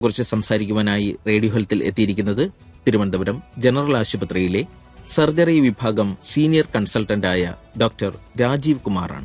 കുറിച്ച് സംസാരിക്കുവാനായി റേഡിയോ ഹെൽത്തിൽ എത്തിയിരിക്കുന്നത് തിരുവനന്തപുരം ജനറൽ ആശുപത്രിയിലെ സർജറി വിഭാഗം സീനിയർ കൺസൾട്ടന്റായ ഡോക്ടർ രാജീവ് കുമാറാണ്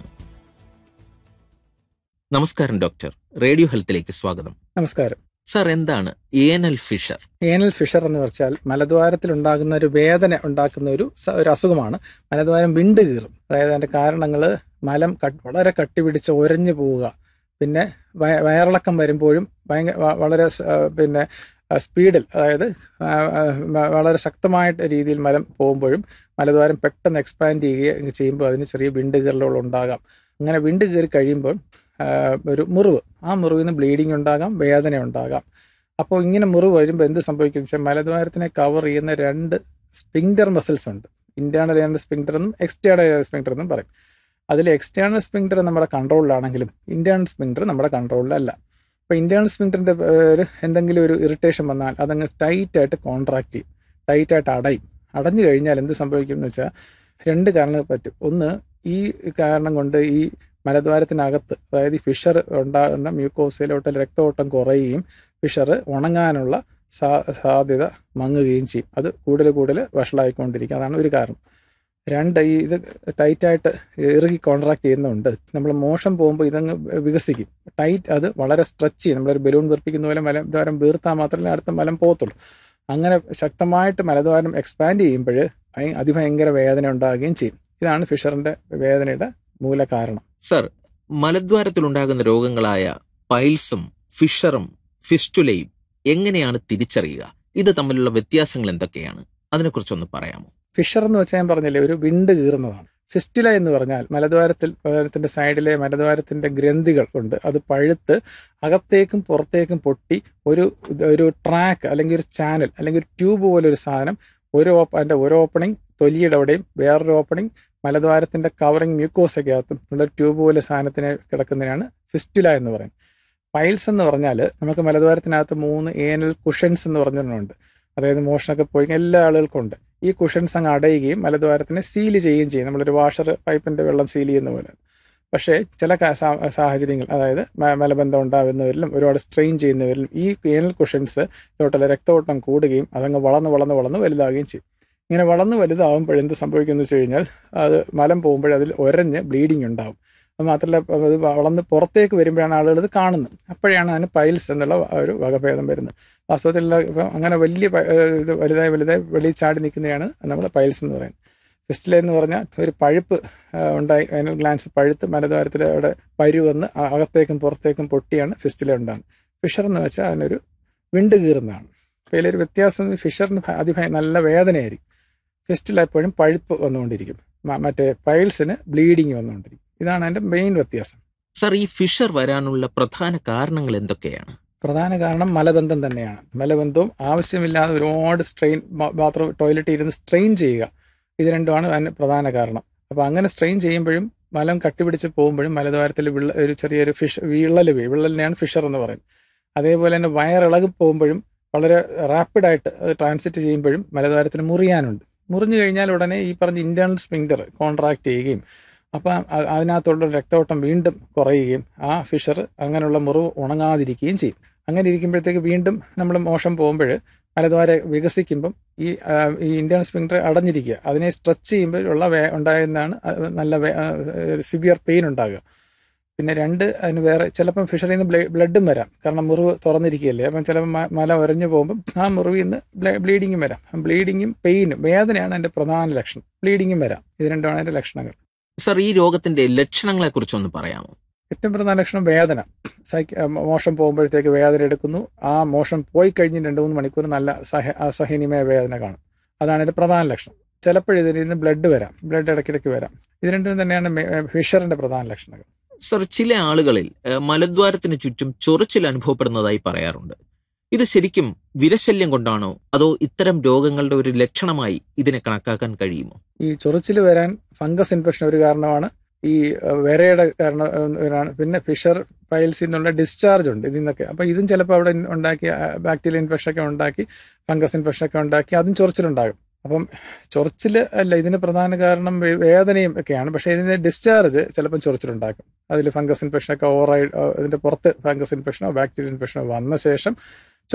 നമസ്കാരം ഡോക്ടർ റേഡിയോ ഹെൽത്തിലേക്ക് സ്വാഗതം നമസ്കാരം സർ എന്താണ് ഏനൽ ഫിഷർ ഏനൽ ഫിഷർ എന്ന് വെച്ചാൽ മലദ്വാരത്തിൽ ഉണ്ടാകുന്ന ഒരു വേദന ഉണ്ടാക്കുന്ന ഒരു സ- ഒരു അസുഖമാണ് മലദ്വാരം വിണ്ട് കീറും അതായത് അതിന്റെ കാരണങ്ങൾ മലം കട്ട് വളരെ കട്ടിപിടിച്ച് ഒരഞ്ഞു പോവുക പിന്നെ വയ- വയറിളക്കം വരുമ്പോഴും ഭയങ്കര വ- വളരെ സ- ആ, പിന്നെ ആ, സ്പീഡിൽ അതായത് ആ, ആ, വ- വളരെ ശക്തമായിട്ട് രീതിയിൽ മലം പോകുമ്പോഴും മലദ്വാരം പെട്ടെന്ന് എക്സ്പാൻഡ് ചെയ്യുകയും ചെയ്യുമ്പോൾ അതിന് ചെറിയ വിണ്ട് കീറലുകൾ ഉണ്ടാകാം അങ്ങനെ വിണ്ട് കീറി കഴിയുമ്പോൾ ആ, ഒരു മുറിവ് ആ മുറിവിൽ നിന്ന് ബ്ലീഡിംഗ് ഉണ്ടാകാം വേദന ഉണ്ടാകാം അപ്പോൾ ഇങ്ങനെ മുറിവ് വരുമ്പോൾ എന്ത് സംഭവിക്കും വെച്ചാൽ മലദ്വാരത്തിനെ കവർ ചെയ്യുന്ന രണ്ട് സ്പിങ്ഡർ മസിൽസ് ഉണ്ട് ഇന്റേണൽ ഏണൽ സ്പിങ്ഡർ എന്നും എക്സ്റ്റേണൽ ഏണൽ സ്പിങ്ഡർ എന്നും പറയും അതിൽ എക്സ്റ്റേണൽ സ്പിങ്ഡർ നമ്മുടെ കൺട്രോളിലാണെങ്കിലും ഇന്റേണൽ സ്പിങ്ഡർ നമ്മുടെ കൺട്രോളിലല്ല അപ്പോൾ ഇന്റേണൽ സ്പിങ്ഡറിന്റെ ഒരു എന്തെങ്കിലും ഒരു ഇറിറ്റേഷൻ വന്നാൽ അതങ്ങ് ടൈറ്റ് ആയിട്ട് കോൺട്രാക്ട് ചെയ്യും ടൈറ്റ് ആയിട്ട് അടയും അടഞ്ഞു കഴിഞ്ഞാൽ എന്ത് സംഭവിക്കും എന്ന് വെച്ചാൽ രണ്ട് കാരണങ്ങൾ പറ്റും ഒന്ന് ഈ കാരണം കൊണ്ട് ഈ മലദ്വാരത്തിനകത്ത് അതായത് ഈ ഫിഷർ ഉണ്ടാകുന്ന മ്യൂക്കോസയിലോട്ട് രക്തഓട്ടം കുറയുകയും ഫിഷർ ഉണങ്ങാനുള്ള സാ- സാധ്യത മങ്ങുകയും ചെയ്യും അത് കൂടുതൽ കൂടുതൽ വഷളായിക്കൊണ്ടിരിക്കും അതാണ് ഒരു കാരണം രണ്ട് ഈ ഇത് ടൈറ്റായിട്ട് ഇറുകി കോൺട്രാക്ട് ചെയ്യുന്നുണ്ട് നമ്മൾ മോശം പോകുമ്പോൾ ഇതങ്ങ് വികസിക്കും ടൈറ്റ് അത് വളരെ സ്ട്രെച്ച് ചെയ്യും നമ്മളൊരു ബലൂൺ വീർപ്പിക്കുന്ന പോലെ മലദ്വാരം വീർത്താൽ മാത്രമേ അടുത്ത മലം പോകത്തുള്ളൂ അങ്ങനെ ശക്തമായിട്ട് മലദ്വാരം എക്സ്പാൻഡ് ചെയ്യുമ്പോൾ ഭയ- അതിഭയങ്കര വേദന ഉണ്ടാകുകയും ചെയ്യും ഇതാണ് ഫിഷറിന്റെ വേദനയുടെ മൂല കാരണം സർ മലദ്വാരത്തിലുണ്ടാകുന്ന രോഗങ്ങളായ പൈൽസും ഫിഷറും ഫിസ്റ്റുലയും എങ്ങനെയാണ് തിരിച്ചറിയുക ഇത് തമ്മിലുള്ള വ്യത്യാസങ്ങൾ എന്തൊക്കെയാണ് അതിനെക്കുറിച്ചൊന്ന് പറയാമോ ഫിഷർ എന്ന് വെച്ചാൽ ഞാൻ പറഞ്ഞില്ലേ ഒരു വിണ്ട് കീറുന്നതാണ് ഫിസ്റ്റുല എന്ന് പറഞ്ഞാൽ മലദ്വാരത്തിൽ മലദ്വാരത്തിന്റെ സൈഡിലെ മലദ്വാരത്തിന്റെ ഗ്രന്ഥികൾ ഉണ്ട് അത് പഴുത്ത് അകത്തേക്കും പുറത്തേക്കും പൊട്ടി ഒരു ഒരു ട്രാക്ക് അല്ലെങ്കിൽ ഒരു ചാനൽ അല്ലെങ്കിൽ ഒരു ട്യൂബ് പോലെ ഒരു സാധനം ഒരു ഓപ്പ അതിന്റെ ഒരു ഓപ്പണിംഗ് തൊലിയുടെ അവിടെയും വേറൊരു ഓപ്പണിംഗ് മലദ്വാരത്തിന്റെ കവറിംഗ് മ്യൂക്കോസയ്ക്കകത്തും ഉള്ള ട്യൂബ് പോലെ സാധനത്തിന് കിടക്കുന്നതിനാണ് ഫിസ്റ്റുല എന്ന് പറയുന്നത് പൈൽസ് എന്ന് പറഞ്ഞാൽ നമുക്ക് മലദ്വാരത്തിനകത്ത് മൂന്ന് ഏനൽ കുഷൻസ് എന്ന് പറഞ്ഞിട്ടുണ്ട് അതായത് മോഷണമൊക്കെ പോയി എല്ലാ ആളുകൾക്കും ഉണ്ട് ഈ കുഷൻസ് അങ്ങ് അടയുകയും മലദ്വാരത്തിനെ സീൽ ചെയ്യുകയും ചെയ്യും നമ്മളൊരു വാഷർ പൈപ്പിന്റെ വെള്ളം സീൽ ചെയ്യുന്ന പോലെ പക്ഷേ ചില കാ- സാ- സാഹചര്യങ്ങൾ അതായത് മ- മലബന്ധം ഉണ്ടാകുന്നവരിലും ഒരുപാട് സ്ട്രെയിൻ ചെയ്യുന്നവരിലും ഈ ഏനൽ കുഷൻസ് ലോട്ടുള്ള രക്തഓട്ടം കൂടുകയും അതങ്ങ് വളർന്ന് വളർന്ന് വളർന്ന് വലുതാകുകയും ചെയ്യും ഇങ്ങനെ വളർന്ന് വലുതാകുമ്പോൾ എന്ത് സംഭവിക്കുന്നു വെച്ച് കഴിഞ്ഞാൽ അത് മലം പോകുമ്പോൾ അതിൽ ഒരഞ്ഞ് ബ്ലീഡിങ് ഉണ്ടാവും അത് മാത്രമല്ല അത് വളർന്ന് പുറത്തേക്ക് വരുമ്പോഴാണ് ആളുകൾ ഇത് കാണുന്നത് അപ്പോഴാണ് അതിന് പൈൽസ് എന്നുള്ള ഒരു വകഭേദം വരുന്നത് വാസ്തവത്തിൽ ഇപ്പം അങ്ങനെ വലിയ പ- ഏഹ് ഇത് വലുതായി വലുതായി വെളിയിൽ ചാടി നിൽക്കുന്നതാണ് നമ്മൾ പൈൽസ് എന്ന് പറയുന്നത് ഫിസ്റ്റില എന്ന് പറഞ്ഞാൽ ഒരു പഴുപ്പ് ഏഹ് ഉണ്ടായി അതിന് ഗ്ലാൻസ് പഴുത്ത് മലദ്വാരത്തിൽ അവിടെ പരു വന്ന് അ- അകത്തേക്കും പുറത്തേക്കും പൊട്ടിയാണ് ഫിസ്റ്റില ഉണ്ടാകുന്നത് ഫിഷർ എന്ന് വെച്ചാൽ അതിനൊരു വിണ്ട് കീറുന്നതാണ് അപ്പോൾ ഇതിലൊരു വ്യത്യാസം ഫിഷറിന് ഭ- അതിഭയ നല്ല വേദനയായിരിക്കും ഫിസ്റ്റിൽ എപ്പോഴും പഴുപ്പ് വന്നുകൊണ്ടിരിക്കും മ- മറ്റേ പൈൽസിന് ബ്ലീഡിങ് വന്നുകൊണ്ടിരിക്കും ഇതാണ് അതിൻ്റെ മെയിൻ വ്യത്യാസം സർ ഈ ഫിഷർ വരാനുള്ള പ്രധാന കാരണങ്ങൾ എന്തൊക്കെയാണ് പ്രധാന കാരണം മലബന്ധം തന്നെയാണ് മലബന്ധവും ആവശ്യമില്ലാതെ ഒരുപാട് സ്ട്രെയിൻ ബാത്റൂം ടോയ്ലറ്റിൽ ഇരുന്ന് സ്ട്രെയിൻ ചെയ്യുക ഇത് രണ്ടുമാണ് അതിന് പ്രധാന കാരണം അപ്പോൾ അങ്ങനെ സ്ട്രെയിൻ ചെയ്യുമ്പോഴും മലം കട്ടിപിടിച്ച് പോകുമ്പോഴും മലദ്വാരത്തിൽ വിള്ള ഒരു ചെറിയൊരു ഫിഷ് വിള്ളൽ വീഴും വിള്ളലിനെയാണ് ഫിഷർ എന്ന് പറയുന്നത് അതേപോലെ തന്നെ വയറിളകി പോകുമ്പോഴും വളരെ റാപ്പിഡായിട്ട് അത് ട്രാൻസിറ്റ് ചെയ്യുമ്പോഴും മലദ്വാരത്തിന് മുറിയാനുണ്ട് മുറിഞ്ഞു കഴിഞ്ഞാൽ ഉടനെ ഈ പറഞ്ഞ ഇന്റേണൽ സ്പിങ്ഡർ കോൺട്രാക്ട് ചെയ്യുകയും അപ്പം അ- അതിനകത്തുള്ള രക്തോട്ടം വീണ്ടും കുറയുകയും ആ ഫിഷർ അങ്ങനെയുള്ള മുറിവ് ഉണങ്ങാതിരിക്കുകയും ചെയ്യും അങ്ങനെ ഇരിക്കുമ്പോഴത്തേക്ക് വീണ്ടും നമ്മൾ മോശം പോകുമ്പോൾ മലദ്വാര വികസിക്കുമ്പം ഈ ആ, ഈ ഇന്ത്യൻ സ്പിങ്ഡർ അടഞ്ഞിരിക്കുക അതിനെ സ്ട്രെച്ച് ചെയ്യുമ്പോൾ ഉള്ള വേ ഉണ്ടാകുന്നതാണ് അത് നല്ല സിവിയർ പെയിൻ ഉണ്ടാകുക പിന്നെ രണ്ട് അതിന് വേറെ ചിലപ്പം ഫിഷറിൽ നിന്ന് ബ്ലഡും വരാം കാരണം മുറിവ് തുറന്നിരിക്കുകയല്ലേ അപ്പം ചിലപ്പോൾ മ- മല ഉരഞ്ഞു പോകുമ്പം ആ മുറിവിൽ നിന്ന് ബ്ലീഡിങ്ങും വരാം ബ്ലീഡിങ്ങും പെയിനും വേദനയാണ് അതിൻ്റെ പ്രധാന ലക്ഷണം ബ്ലീഡിങ്ങും വരാം ഇത് രണ്ടുമാണ് അതിൻ്റെ ലക്ഷണങ്ങൾ സർ ഈ രോഗത്തിന്റെ ലക്ഷണങ്ങളെ കുറിച്ചൊന്ന് പറയാമോ ഏറ്റവും പ്രധാന ലക്ഷണം വേദന സൈക്ക് മോശം പോകുമ്പോഴത്തേക്ക് വേദന എടുക്കുന്നു ആ മോശം പോയി കഴിഞ്ഞ് രണ്ട് മൂന്ന് മണിക്കൂർ നല്ല സഹ അസഹനീയമായ വേദന കാണും അതാണ് ഇതിന്റെ പ്രധാന ലക്ഷണം ചിലപ്പോൾ ഇതിൽ നിന്ന് ബ്ലഡ് വരാം ബ്ലഡ് ഇടയ്ക്കിടയ്ക്ക് വരാം ഇത് രണ്ടും തന്നെയാണ് മെ- ഫിഷറിന്റെ പ്രധാന ലക്ഷണങ്ങൾ സർ ചില ആളുകളിൽ ഏഹ്, മലദ്വാരത്തിന് ചുറ്റും ചൊറിച്ചിൽ അനുഭവപ്പെടുന്നതായി പറയാറുണ്ട് ഇത് ശരിക്കും വിരശല്യം കൊണ്ടാണോ അതോ ഇത്തരം രോഗങ്ങളുടെ ഒരു ലക്ഷണമായി ഇതിനെ കണക്കാക്കാൻ കഴിയുമോ ഈ ചൊറിച്ചിൽ വരാൻ ഫംഗസ് ഇൻഫെക്ഷൻ ഒരു കാരണമാണ് ഈ അഹ്, വിരയുടെ കാരണം ആണ് പിന്നെ ഫിഷർ പൈൽസിൽ നിന്നുള്ള ഡിസ്ചാർജ് ഉണ്ട് ഇതിൽ നിന്നൊക്കെ അപ്പോൾ ഇതും ചിലപ്പോൾ അവിടെ ഉണ്ടാക്കി ബാക്ടീരിയൽ ഇൻഫെക്ഷൻ ഒക്കെ ഉണ്ടാക്കി ഫംഗസ് ഇൻഫെക്ഷൻ ഒക്കെ ഉണ്ടാക്കി അതും ചൊറിച്ചിലുണ്ടാകും അപ്പം ചൊറിച്ചിൽ അല്ല ഇതിന് പ്രധാന കാരണം വേ- വേദനയും ഒക്കെയാണ് പക്ഷേ ഇതിന്റെ ഡിസ്ചാർജ് ചിലപ്പം ചൊറിച്ചിലുണ്ടാക്കും അതിൽ ഫംഗസ് ഇൻഫെക്ഷൻ ഒക്കെ ഓവറായി ഇതിന്റെ പുറത്ത് ഫംഗസ് ഇൻഫെക്ഷനോ ബാക്ടീരിയൽ ഇൻഫെക്ഷനോ വന്ന ശേഷം